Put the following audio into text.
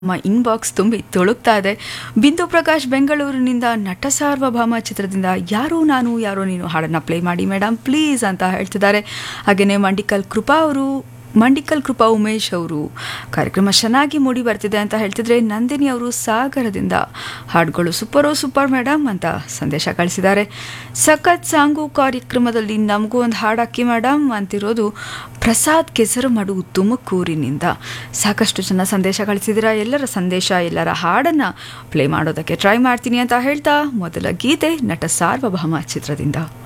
ನಮ್ಮ ಇನ್ಬಾಕ್ಸ್ ತುಂಬಿ ತುಳುಕ್ತಾ ಇದೆ ಬಿಂದು ಪ್ರಕಾಶ್ ಬೆಂಗಳೂರಿನಿಂದ ನಟ ಸಾರ್ವಭೌಮ ಚಿತ್ರದಿಂದ ಯಾರೋ ನಾನು ಯಾರೋ ನೀನು ಹಾಡನ್ನು ಪ್ಲೇ ಮಾಡಿ ಮೇಡಮ್ ಪ್ಲೀಸ್ ಅಂತ ಹೇಳ್ತಿದ್ದಾರೆ ಹಾಗೆಯೇ ಮಂಡಿಕಲ್ ಕೃಪಾ ಅವರು ಮಂಡಿಕಲ್ ಕೃಪಾ ಉಮೇಶ್ ಅವರು ಕಾರ್ಯಕ್ರಮ ಚೆನ್ನಾಗಿ ಮೂಡಿ ಬರ್ತಿದೆ ಅಂತ ಹೇಳ್ತಿದ್ರೆ ನಂದಿನಿ ಅವರು ಸಾಗರದಿಂದ ಹಾಡುಗಳು ಸೂಪರೋ ಸೂಪರ್ ಮೇಡಮ್ ಅಂತ ಸಂದೇಶ ಕಳಿಸಿದ್ದಾರೆ ಸಖತ್ ಸಾಂಗು ಕಾರ್ಯಕ್ರಮದಲ್ಲಿ ನಮಗೂ ಒಂದು ಹಾಡು ಹಾಕಿ ಮೇಡಮ್ ಅಂತಿರೋದು ಪ್ರಸಾದ್ ಕೆಸರುಮಡು ತುಮಕೂರಿನಿಂದ ಸಾಕಷ್ಟು ಜನ ಸಂದೇಶ ಕಳಿಸಿದ್ದೀರಾ ಎಲ್ಲರ ಸಂದೇಶ ಎಲ್ಲರ ಹಾಡನ್ನು ಪ್ಲೇ ಮಾಡೋದಕ್ಕೆ ಟ್ರೈ ಮಾಡ್ತೀನಿ ಅಂತ ಹೇಳ್ತಾ ಮೊದಲ ಗೀತೆ ನಟ ಸಾರ್ವಭೌಮ ಚಿತ್ರದಿಂದ